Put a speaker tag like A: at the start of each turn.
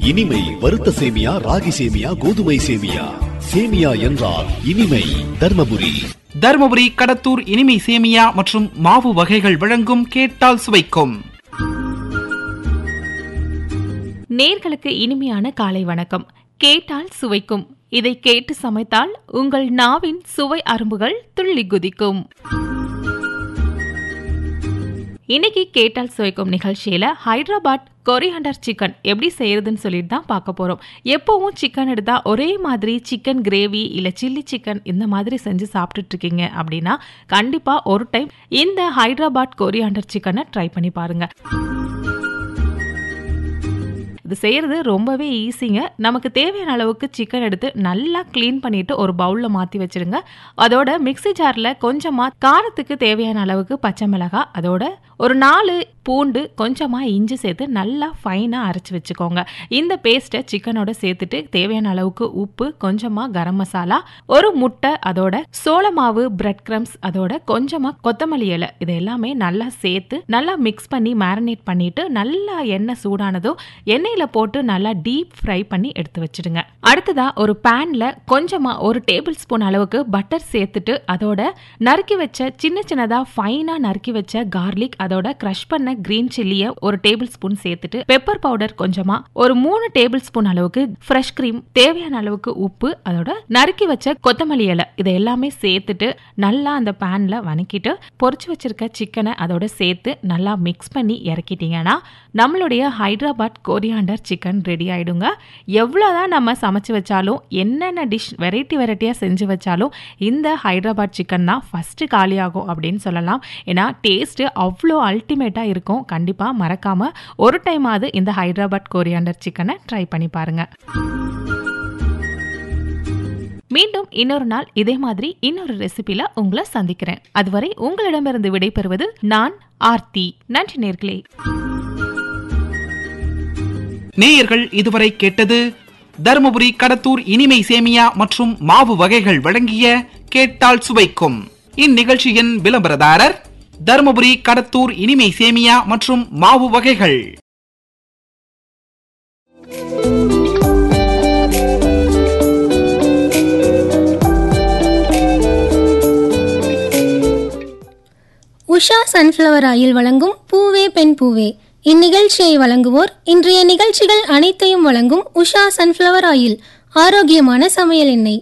A: இனிமை வறுத்த சேமியா ராகி சேமியா கோதுமை சேமியா சேமியா என்றால் இனிமை தர்மபுரி
B: தருமபுரி கடத்தூர் இனிமை சேமியா மற்றும் மாவு வகைகள் வழங்கும் கேட்டால் சுவைக்கும்
C: நேர்களுக்கு இனிமையான காலை வணக்கம் கேட்டால் சுவைக்கும் இதை கேட்டு சமைத்தால் உங்கள் நாவின் சுவை அரும்புகள் துள்ளி குதிக்கும் இன்னைக்கு கேட்டால் சுவைக்கும் நிகழ்ச்சியில ஹைதராபாத் கொரியாண்டர் சிக்கன் எப்படி செய்யறதுன்னு சொல்லிட்டு தான் பார்க்க போறோம் எப்பவும் சிக்கன் எடுத்தா ஒரே மாதிரி சிக்கன் கிரேவி இல்ல சில்லி சிக்கன் இந்த மாதிரி செஞ்சு சாப்பிட்டுட்டு இருக்கீங்க அப்படின்னா கண்டிப்பா ஒரு டைம் இந்த ஹைதராபாத் கொரியாண்டர் சிக்கனை ட்ரை பண்ணி பாருங்க இது செய்யறது ரொம்பவே ஈஸிங்க நமக்கு தேவையான அளவுக்கு சிக்கன் எடுத்து நல்லா க்ளீன் பண்ணிட்டு ஒரு பவுல்ல மாத்தி வச்சிருங்க அதோட மிக்ஸி ஜார்ல கொஞ்சமா காரத்துக்கு தேவையான அளவுக்கு பச்சை மிளகாய் அதோட ஒரு நாலு பூண்டு கொஞ்சமா இஞ்சி சேர்த்து நல்லா ஃபைனா அரைச்சு வச்சுக்கோங்க இந்த பேஸ்ட்டை சிக்கனோட சேர்த்துட்டு தேவையான அளவுக்கு உப்பு கொஞ்சமா கரம் மசாலா ஒரு முட்டை அதோட சோள மாவு பிரெட் கிரம்ஸ் அதோட கொஞ்சமா கொத்தமல்லி இலை இது எல்லாமே நல்லா சேர்த்து நல்லா மிக்ஸ் பண்ணி மேரினேட் பண்ணிட்டு நல்லா எண்ணெய் சூடானதும் எண்ணெயில போட்டு நல்லா டீப் ஃப்ரை பண்ணி எடுத்து வச்சிடுங்க அடுத்ததா ஒரு பேன்ல கொஞ்சமா ஒரு டேபிள் ஸ்பூன் அளவுக்கு பட்டர் சேர்த்துட்டு அதோட நறுக்கி வச்ச சின்ன சின்னதா ஃபைனா நறுக்கி வச்ச கார்லிக் அதோட கிரஷ் பண்ண கிரீன் சில்லிய ஒரு டேபிள் ஸ்பூன் சேர்த்துட்டு பெப்பர் பவுடர் கொஞ்சமா ஒரு மூணு டேபிள் ஸ்பூன் அளவுக்கு ஃப்ரெஷ் கிரீம் தேவையான அளவுக்கு உப்பு அதோட நறுக்கி வச்ச கொத்தமல்லி இலை இதை எல்லாமே சேர்த்துட்டு நல்லா அந்த பேன்ல வணக்கிட்டு பொரிச்சு வச்சிருக்க சிக்கனை அதோட சேர்த்து நல்லா மிக்ஸ் பண்ணி இறக்கிட்டீங்கன்னா நம்மளுடைய ஹைதராபாத் கோரியாண்டர் சிக்கன் ரெடி ஆயிடுங்க எவ்வளோதான் நம்ம சமைச்சு வச்சாலும் என்னென்ன டிஷ் வெரைட்டி வெரைட்டியாக செஞ்சு வச்சாலும் இந்த ஹைதராபாத் சிக்கன் தான் ஃபஸ்ட்டு காலியாகும் அப்படின்னு சொல்லலாம் ஏன்னா டேஸ்ட்டு அவ்வளோ அல்டிமேட்டாக இருக்கும் கண்டிப்பாக மறக்காம ஒரு டைமாவது இந்த ஹைதராபாத் கோரியாண்டர் சிக்கனை ட்ரை பண்ணி பாருங்க மீண்டும் இன்னொரு நாள் இதே மாதிரி இன்னொரு ரெசிபில உங்களை சந்திக்கிறேன் அதுவரை உங்களிடமிருந்து விடைபெறுவது நான் ஆர்த்தி நன்றி நேர்களே
B: நேயர்கள் இதுவரை கேட்டது தருமபுரி கடத்தூர் இனிமை சேமியா மற்றும் மாவு வகைகள் வழங்கிய கேட்டால் சுவைக்கும் இந்நிகழ்ச்சியின் விளம்பரதாரர் தருமபுரி கடத்தூர் இனிமை சேமியா மற்றும் மாவு வகைகள்
D: உஷா சன்ஃப்ளவர் ஆயில் வழங்கும் பூவே பெண் பூவே இந்நிகழ்ச்சியை வழங்குவோர் இன்றைய நிகழ்ச்சிகள் அனைத்தையும் வழங்கும் உஷா சன்ஃப்ளவர் ஆயில் ஆரோக்கியமான சமையல் எண்ணெய்